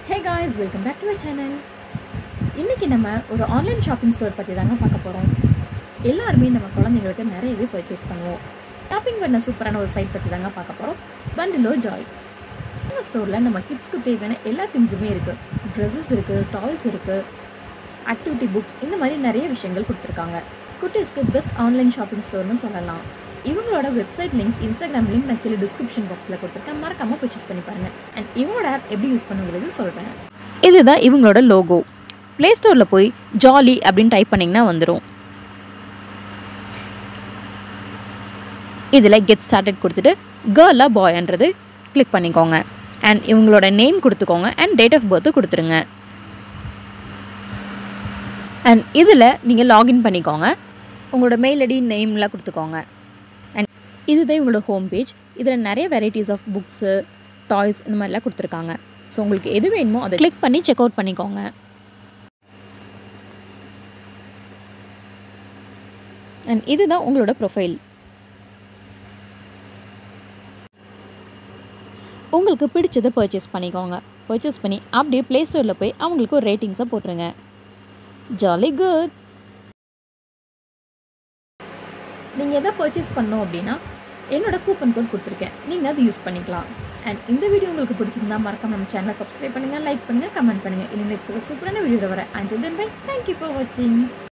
hey guys welcome back to my channel இன்றைக்கி நம்ம ஒரு ஆன்லைன் ஷாப்பிங் ஸ்டோர் பற்றி தாங்க பார்க்க போகிறோம் எல்லாருமே நம்ம குழந்தைங்களுக்கு நிறையவே பர்ச்சேஸ் பண்ணுவோம் ஷாப்பிங் பண்ண சூப்பரான ஒரு சைட் பற்றி தாங்க பார்க்க போகிறோம் பண்டிலோ ஜாய் இந்த ஸ்டோரில் நம்ம கிட்ஸ்க்கு தேவையான எல்லா திங்ஸுமே இருக்குது ட்ரெஸ்ஸஸ் இருக்குது டாய்ஸ் இருக்குது ஆக்டிவிட்டி புக்ஸ் இந்த மாதிரி நிறைய விஷயங்கள் கொடுத்துருக்காங்க குட்டீஸ்க்கு பெஸ்ட் ஆன்லைன் ஷாப்பிங் ஸ்டோர்னு சொல்லலாம் இவங்களோட வெப்சைட் லிங்க் இன்ஸ்டாகிராம் லிங்க் நான் கீழே டிஸ்கிரிப்ஷன் பாக்ஸில் கொடுத்துருக்கேன் மறக்காமல் போய் செக் பண்ணி பாருங்கள் அண்ட் இவங்களோட ஆப் எப்படி யூஸ் பண்ணுங்கிறது சொல்கிறேன் இதுதான் இவங்களோட லோகோ ப்ளே ஸ்டோரில் போய் ஜாலி அப்படின்னு டைப் பண்ணிங்கன்னா வந்துடும் இதில் கெட் ஸ்டார்டட் கொடுத்துட்டு கேர்லாக பாய்ன்றது கிளிக் பண்ணிக்கோங்க அண்ட் இவங்களோட நேம் கொடுத்துக்கோங்க அண்ட் டேட் ஆஃப் பர்த்து கொடுத்துருங்க அண்ட் இதில் நீங்கள் லாகின் பண்ணிக்கோங்க உங்களோட மெயில் ஐடி நேம்லாம் கொடுத்துக்கோங்க அண்ட் இதுதான் இவங்களோட ஹோம் பேஜ் இதில் நிறைய வெரைட்டிஸ் ஆஃப் புக்ஸு டாய்ஸ் இந்த மாதிரிலாம் கொடுத்துருக்காங்க ஸோ உங்களுக்கு எது வேணுமோ அதை கிளிக் பண்ணி செக் அவுட் பண்ணிக்கோங்க அண்ட் இதுதான் உங்களோட ப்ரொஃபைல் உங்களுக்கு பிடிச்சதை பர்ச்சேஸ் பண்ணிக்கோங்க பர்ச்சேஸ் பண்ணி அப்படியே ப்ளே ஸ்டோரில் போய் அவங்களுக்கு ஒரு ரேட்டிங்ஸை போட்டுருங்க ஜாலி குட் நீங்கள் எதை பர்ச்சேஸ் பண்ணோம் அப்படின்னா என்னோட கூப்பன் கோட் கொடுத்துருக்கேன் நீங்கள் அதை யூஸ் பண்ணிக்கலாம் அண்ட் இந்த வீடியோ உங்களுக்கு பிடிச்சிருந்தா மறக்காம நம்ம சேனலை சப்ஸ்கிரைப் பண்ணுங்கள் லைக் பண்ணுங்கள் கமெண்ட் பண்ணுங்கள் இன்னும் நெக்ஸ்ட் ஒரு சூப்பரான வீடியோ வர and then bye thank you for வாட்சிங்